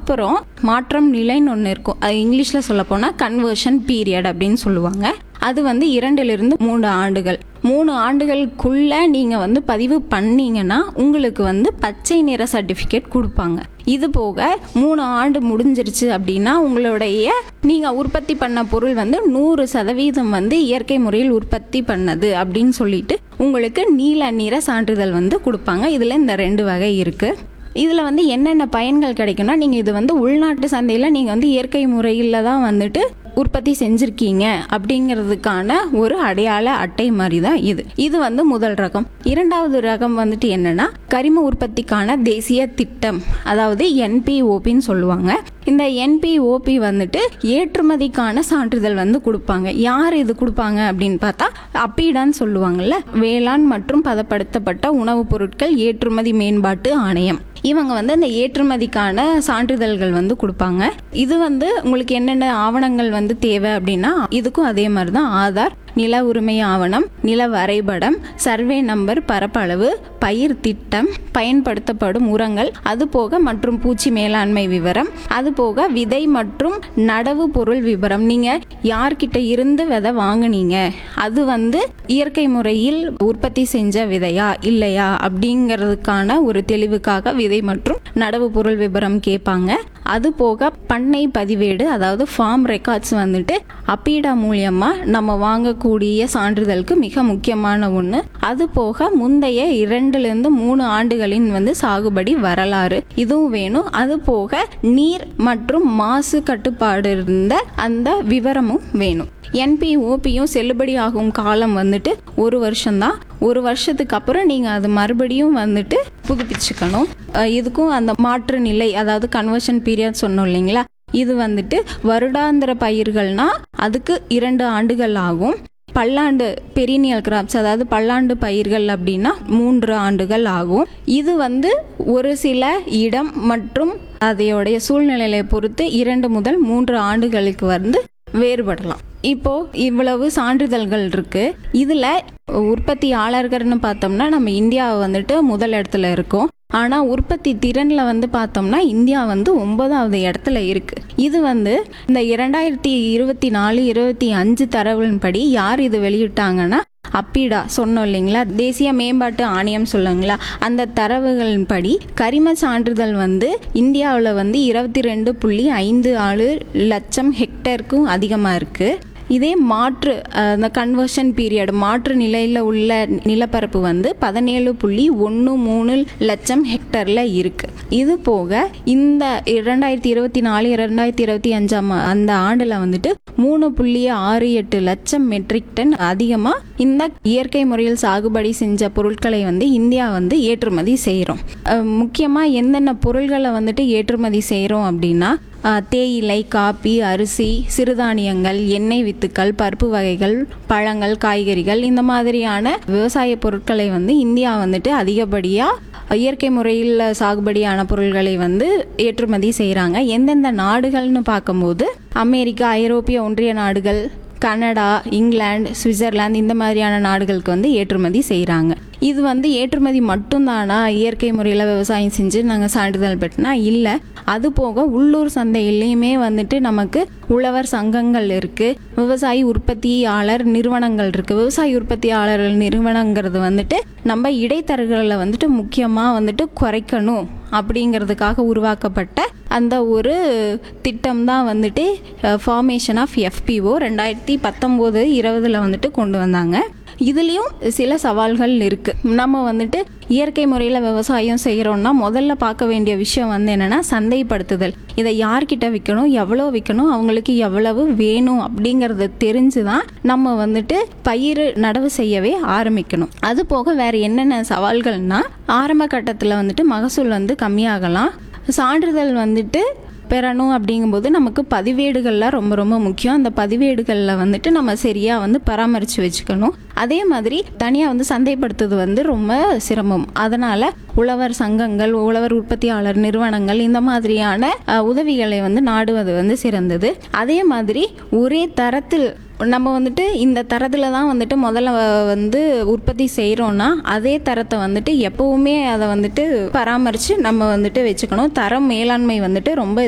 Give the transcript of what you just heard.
அப்புறம் மாற்றம் நிலைன்னு ஒன்று இருக்கும் அது இங்கிலீஷில் சொல்ல போனால் கன்வர்ஷன் பீரியட் அப்படின்னு சொல்லுவாங்க அது வந்து இரண்டிலிருந்து மூணு ஆண்டுகள் மூணு ஆண்டுகளுக்குள்ள நீங்கள் வந்து பதிவு பண்ணீங்கன்னா உங்களுக்கு வந்து பச்சை நிற சர்டிஃபிகேட் கொடுப்பாங்க இது போக மூணு ஆண்டு முடிஞ்சிருச்சு அப்படின்னா உங்களுடைய நீங்கள் உற்பத்தி பண்ண பொருள் வந்து நூறு சதவீதம் வந்து இயற்கை முறையில் உற்பத்தி பண்ணது அப்படின்னு சொல்லிட்டு உங்களுக்கு நீல நிற சான்றிதழ் வந்து கொடுப்பாங்க இதில் இந்த ரெண்டு வகை இருக்குது இதில் வந்து என்னென்ன பயன்கள் கிடைக்கும்னா நீங்கள் இது வந்து உள்நாட்டு சந்தையில் நீங்கள் வந்து இயற்கை முறையில் தான் வந்துட்டு உற்பத்தி செஞ்சுருக்கீங்க அப்படிங்கிறதுக்கான ஒரு அடையாள அட்டை மாதிரி தான் இது இது வந்து முதல் ரகம் இரண்டாவது ரகம் வந்துட்டு என்னன்னா கரிம உற்பத்திக்கான தேசிய திட்டம் அதாவது என்பிஓபின்னு சொல்லுவாங்க இந்த என்பிஓபி வந்துட்டு ஏற்றுமதிக்கான சான்றிதழ் வந்து கொடுப்பாங்க யார் இது கொடுப்பாங்க அப்படின்னு பார்த்தா அப்பீடான்னு சொல்லுவாங்கல்ல வேளாண் மற்றும் பதப்படுத்தப்பட்ட உணவுப் பொருட்கள் ஏற்றுமதி மேம்பாட்டு ஆணையம் இவங்க வந்து இந்த ஏற்றுமதிக்கான சான்றிதழ்கள் வந்து கொடுப்பாங்க இது வந்து உங்களுக்கு என்னென்ன ஆவணங்கள் வந்து தேவை அப்படின்னா இதுக்கும் அதே மாதிரி தான் ஆதார் நில உரிமை ஆவணம் நில வரைபடம் சர்வே நம்பர் பரப்பளவு பயிர் திட்டம் பயன்படுத்தப்படும் உரங்கள் அது போக மற்றும் பூச்சி மேலாண்மை விவரம் அது போக விதை மற்றும் நடவு பொருள் விவரம் நீங்க யார்கிட்ட இருந்து விதை வாங்குனீங்க அது வந்து இயற்கை முறையில் உற்பத்தி செஞ்ச விதையா இல்லையா அப்படிங்கிறதுக்கான ஒரு தெளிவுக்காக விதை மற்றும் நடவு பொருள் விவரம் கேட்பாங்க அது போக பண்ணை பதிவேடு அதாவது ஃபார்ம் ரெக்கார்ட்ஸ் வந்துட்டு அப்பீடா மூலியமா நம்ம வாங்கக்கூடிய சான்றிதழுக்கு மிக முக்கியமான ஒன்று அது போக முந்தைய இரண்டுலேருந்து மூணு ஆண்டுகளின் வந்து சாகுபடி வரலாறு இதுவும் வேணும் அது போக நீர் மற்றும் மாசு கட்டுப்பாடு இருந்த அந்த விவரமும் வேணும் என்பிஓபியும் செல்லுபடி ஆகும் காலம் வந்துட்டு ஒரு வருஷம்தான் ஒரு வருஷத்துக்கு அப்புறம் நீங்கள் அது மறுபடியும் வந்துட்டு புதுப்பிச்சுக்கணும் அஹ் இதுக்கும் அந்த மாற்று நிலை அதாவது கன்வர்ஷன் பீரியட் சொன்னோம் இல்லைங்களா இது வந்துட்டு வருடாந்திர பயிர்கள்னா அதுக்கு இரண்டு ஆண்டுகள் ஆகும் பல்லாண்டு பெரினியல் கிராப்ஸ் அதாவது பல்லாண்டு பயிர்கள் அப்படின்னா மூன்று ஆண்டுகள் ஆகும் இது வந்து ஒரு சில இடம் மற்றும் அதையோடைய சூழ்நிலையை பொறுத்து இரண்டு முதல் மூன்று ஆண்டுகளுக்கு வந்து வேறுபடலாம் இப்போ இவ்வளவு சான்றிதழ்கள் இருக்கு இதுல உற்பத்தியாளர்கள்னு பார்த்தோம்னா நம்ம இந்தியாவை வந்துட்டு முதல் இடத்துல இருக்கோம் ஆனா உற்பத்தி திறன்ல வந்து பார்த்தோம்னா இந்தியா வந்து ஒன்பதாவது இடத்துல இருக்கு இது வந்து இந்த இரண்டாயிரத்தி இருபத்தி நாலு இருபத்தி அஞ்சு தரவுகளின்படி யார் இது வெளியிட்டாங்கன்னா அப்பீடா சொன்னோம் இல்லைங்களா தேசிய மேம்பாட்டு ஆணையம் சொல்லுங்களா அந்த தரவுகளின்படி கரிம சான்றிதழ் வந்து இந்தியாவில் வந்து இருபத்தி ரெண்டு புள்ளி ஐந்து ஆறு லட்சம் ஹெக்டேருக்கும் அதிகமாக இருக்குது இதே மாற்று அஹ், அந்த கன்வர்ஷன் பீரியட் மாற்று நிலையில் உள்ள நிலப்பரப்பு வந்து பதினேழு புள்ளி ஒன்று மூணு லட்சம் ஹெக்டரில் இருக்குது இது போக இந்த இரண்டாயிரத்தி இருபத்தி நாலு இரண்டாயிரத்தி இருபத்தி அஞ்சாம் அந்த ஆண்டில் வந்துட்டு மூணு புள்ளி ஆறு எட்டு லட்சம் மெட்ரிக் டன் அதிகமாக இந்த இயற்கை முறையில் சாகுபடி செஞ்ச பொருட்களை வந்து இந்தியா வந்து ஏற்றுமதி செய்கிறோம் முக்கியமாக என்னென்ன பொருள்களை வந்துட்டு ஏற்றுமதி செய்கிறோம் அப்படின்னா அஹ், தேயிலை காப்பி அரிசி சிறுதானியங்கள் எண்ணெய் வித்துக்கள் பருப்பு வகைகள் பழங்கள் காய்கறிகள் இந்த மாதிரியான விவசாய பொருட்களை வந்து இந்தியா வந்துட்டு அதிகப்படியாக இயற்கை முறையில் சாகுபடியான பொருள்களை வந்து ஏற்றுமதி செய்கிறாங்க எந்தெந்த நாடுகள்னு பார்க்கும்போது அமெரிக்கா ஐரோப்பிய ஒன்றிய நாடுகள் கனடா இங்கிலாந்து சுவிட்சர்லாந்து இந்த மாதிரியான நாடுகளுக்கு வந்து ஏற்றுமதி செய்கிறாங்க இது வந்து ஏற்றுமதி மட்டும்தானா இயற்கை முறையில் விவசாயம் செஞ்சு நாங்கள் சான்றிதழ் பெற்றினா இல்லை அது போக உள்ளூர் சந்தையிலையுமே வந்துட்டு நமக்கு உழவர் சங்கங்கள் இருக்குது விவசாயி உற்பத்தியாளர் நிறுவனங்கள் இருக்குது விவசாய உற்பத்தியாளர்கள் நிறுவனங்கிறது வந்துட்டு நம்ம இடைத்தரகர்களை வந்துட்டு முக்கியமாக வந்துட்டு குறைக்கணும் அப்படிங்கிறதுக்காக உருவாக்கப்பட்ட அந்த ஒரு திட்டம் தான் வந்துட்டு ஃபார்மேஷன் ஆஃப் எஃபிஓ ரெண்டாயிரத்தி பத்தொம்போது இருபதில் வந்துட்டு கொண்டு வந்தாங்க இதுலேயும் சில சவால்கள் இருக்குது நம்ம வந்துட்டு இயற்கை முறையில் விவசாயம் செய்கிறோம்னா முதல்ல பார்க்க வேண்டிய விஷயம் வந்து என்னென்னா சந்தைப்படுத்துதல் இதை யார்கிட்ட விற்கணும் எவ்வளோ விற்கணும் அவங்களுக்கு எவ்வளவு வேணும் அப்படிங்கிறத தெரிஞ்சு தான் நம்ம வந்துட்டு பயிர் நடவு செய்யவே ஆரம்பிக்கணும் அது போக வேறு என்னென்ன சவால்கள்னா ஆரம்ப கட்டத்தில் வந்துட்டு மகசூல் வந்து கம்மியாகலாம் சான்றிதழ் வந்துட்டு பெறணும் அப்படிங்கும்போது நமக்கு பதிவேடுகள்லாம் ரொம்ப ரொம்ப முக்கியம் அந்த பதிவேடுகளில் வந்துட்டு நம்ம சரியாக வந்து பராமரித்து வச்சுக்கணும் அதே மாதிரி தனியாக வந்து சந்தைப்படுத்துறது வந்து ரொம்ப சிரமம் அதனால் உழவர் சங்கங்கள் உழவர் உற்பத்தியாளர் நிறுவனங்கள் இந்த மாதிரியான அஹ், உதவிகளை வந்து நாடுவது வந்து சிறந்தது அதே மாதிரி ஒரே தரத்தில் நம்ம வந்துட்டு இந்த தரத்தில் தான் வந்துட்டு முதல்ல வ- வந்து உற்பத்தி செய்கிறோன்னா அதே தரத்தை வந்துட்டு எப்போவுமே அதை வந்துட்டு பராமரித்து நம்ம வந்துட்டு வச்சுக்கணும் தரம் மேலாண்மை வந்துட்டு ரொம்ப